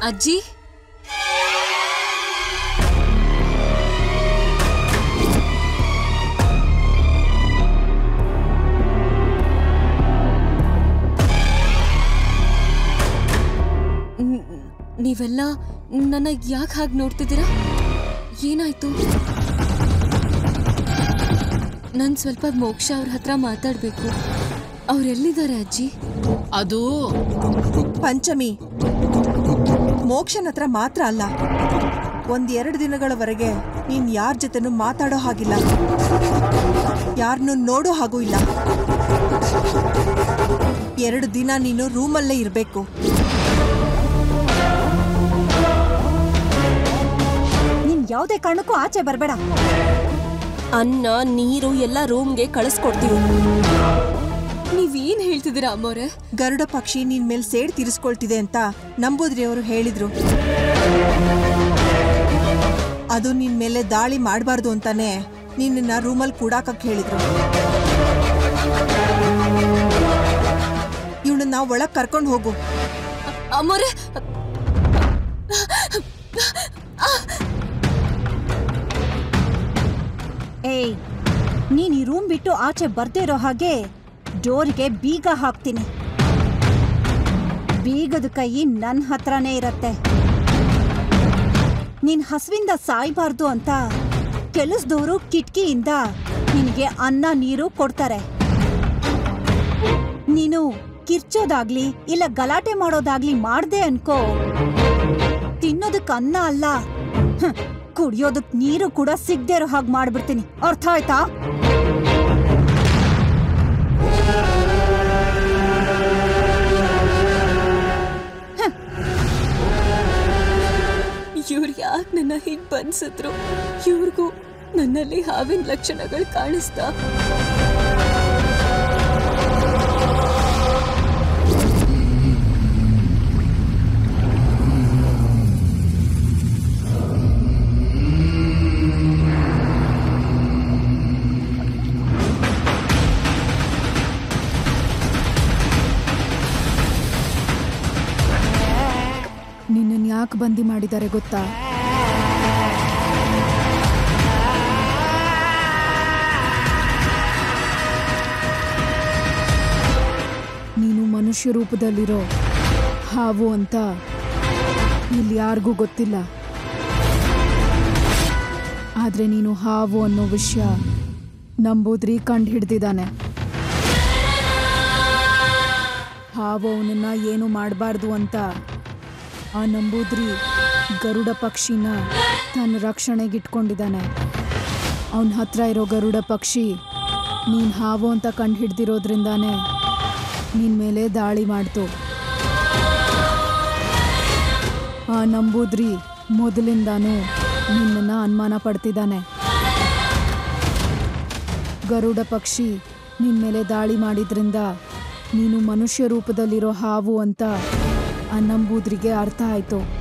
ಅಜ್ಜಿ ನ್- ನೀವೆಲ್ಲ ನನ್ನ ಯಾಕೆ ಹಾಗೆ ನೋಡ್ತಿದ್ದೀರಾ ಏನಾಯ್ತು ನಾನು ಸ್ವಲ್ಪ ಮೋಕ್ಷ ಅವ್ರ ಹತ್ರ ಮಾತಾಡಬೇಕು ಅವ್ರೆಲ್ಲಿದ್ದಾರೆ ಅಜ್ಜಿ ಅದು ಪಂಚಮಿ ಮೋಕ್ಷನ್ ಹತ್ರ ಮಾತ್ರ ಅಲ್ಲ ಒಂದ್ ಎರಡು ದಿನಗಳವರೆಗೆ ನೀನ್ ಯಾರ ಜೊತೆನೂ ಮಾತಾಡೋ ಹಾಗಿಲ್ಲ ಯಾರನ್ನು ನೋಡೋ ಹಾಗೂ ಇಲ್ಲ ಎರಡು ದಿನ ನೀನು ರೂಮಲ್ಲೇ ಇರಬೇಕು ನೀನ್ ಯಾವುದೇ ಕಾರಣಕ್ಕೂ ಆಚೆ ಬರಬೇಡ ಅನ್ನ ನೀರು ಎಲ್ಲ ರೂಮ್ಗೆ ಕಳಿಸ್ಕೊಡ್ತೀವಿ ನೀವೇನ್ ಹೇಳ್ತಿದ್ದೀರಾ ಅಮ್ಮೋರೆ ಗರುಡ ಪಕ್ಷಿ ನಿನ್ ಮೇಲೆ ಸೇಡ್ ತೀರಿಸ್ಕೊಳ್ತಿದೆ ಅಂತ ನಂಬೂದ್ರಿ ಅವರು ಹೇಳಿದ್ರು ಅದು ನಿನ್ ಮೇಲೆ ದಾಳಿ ಮಾಡಬಾರ್ದು ಅಂತಾನೆ ನಿನ್ನ ರೂಮಲ್ಲಿ ಕೂಡಾಕಕ್ ಹೇಳಿದ್ರು ಇವಳನ್ನ ಒಳಗ್ ಕರ್ಕೊಂಡು ಹೋಗು ಅಮ್ಮೋರೆ ಏಯ್ ನೀನ್ ಈ ರೂಮ್ ಬಿಟ್ಟು ಆಚೆ ಬರ್ದೇ ಇರೋ ಹಾಗೆ ಡೋರಿಗೆ ಬೀಗ ಹಾಕ್ತೀನಿ ಬೀಗದ ಕೈ ನನ್ನ ಹತ್ರನೇ ಇರತ್ತೆ ನೀನ್ ಹಸುವಿಂದ ಸಾಯ್ಬಾರ್ದು ಅಂತ ಕೆಲಸದವರು ಕಿಟಕಿಯಿಂದ ನಿನಗೆ ಅನ್ನ ನೀರು ಕೊಡ್ತಾರೆ ನೀನು ಕಿರ್ಚೋದಾಗ್ಲಿ ಇಲ್ಲ ಗಲಾಟೆ ಮಾಡೋದಾಗ್ಲಿ ಮಾಡ್ದೆ ಅನ್ಕೋ ತಿನ್ನೋದಕ್ ಅನ್ನ ಅಲ್ಲ ಹ್ಮ್, ಕುಡಿಯೋದಕ್ ನೀರು ಕೂಡ ಸಿಗ್ದೇ ಇರೋ ಹಾಗೆ ಮಾಡ್ಬಿಡ್ತೀನಿ ಅರ್ಥ ಆಯ್ತಾ ಇವ್ರು ಯಾಕೆ ನನ್ನ ಹೀಗೆ ಬನ್ಸಿದ್ರು ಇವ್ರಿಗೂ ನನ್ನಲ್ಲಿ ಹಾವಿನ ಲಕ್ಷಣಗಳು ಕಾಣಿಸ್ತಾ ನಿನ್ನನ್ನು ಯಾಕೆ ಬಂದಿ ಮಾಡಿದ್ದಾರೆ ಗೊತ್ತಾ ನೀನು ಮನುಷ್ಯ ರೂಪದಲ್ಲಿರೋ ಹಾವು ಅಂತ ಇಲ್ಲಿ ಯಾರಿಗೂ ಗೊತ್ತಿಲ್ಲ ಆದರೆ ನೀನು ಹಾವು ಅನ್ನೋ ವಿಷಯ ನಂಬೂದ್ರಿ ಕಂಡು ಹಿಡ್ದಿದ್ದಾನೆ ಹಾವು ಅವನನ್ನ ಏನು ಮಾಡಬಾರ್ದು ಅಂತ ಆ ನಂಬೂದ್ರಿ ಗರುಡ ಪಕ್ಷಿನ ತನ್ನ ರಕ್ಷಣೆಗಿಟ್ಕೊಂಡಿದ್ದಾನೆ ಅವನ ಹತ್ರ ಇರೋ ಗರುಡ ಪಕ್ಷಿ ನೀನು ಹಾವು ಅಂತ ಕಂಡು ಹಿಡ್ದಿರೋದ್ರಿಂದಾನೇ ನಿನ್ನ ಮೇಲೆ ದಾಳಿ ಮಾಡ್ತು ಆ ನಂಬೂದ್ರಿ ಮೊದಲಿಂದಾನೂ ನಿನ್ನನ್ನು ಅನುಮಾನ ಪಡ್ತಿದ್ದಾನೆ ಗರುಡ ಪಕ್ಷಿ ನಿನ್ನ ಮೇಲೆ ದಾಳಿ ಮಾಡಿದ್ರಿಂದ ನೀನು ಮನುಷ್ಯ ರೂಪದಲ್ಲಿರೋ ಹಾವು ಅಂತ ಆ ನಂಬೂದ್ರಿಗೆ ಅರ್ಥ ಆಯ್ತು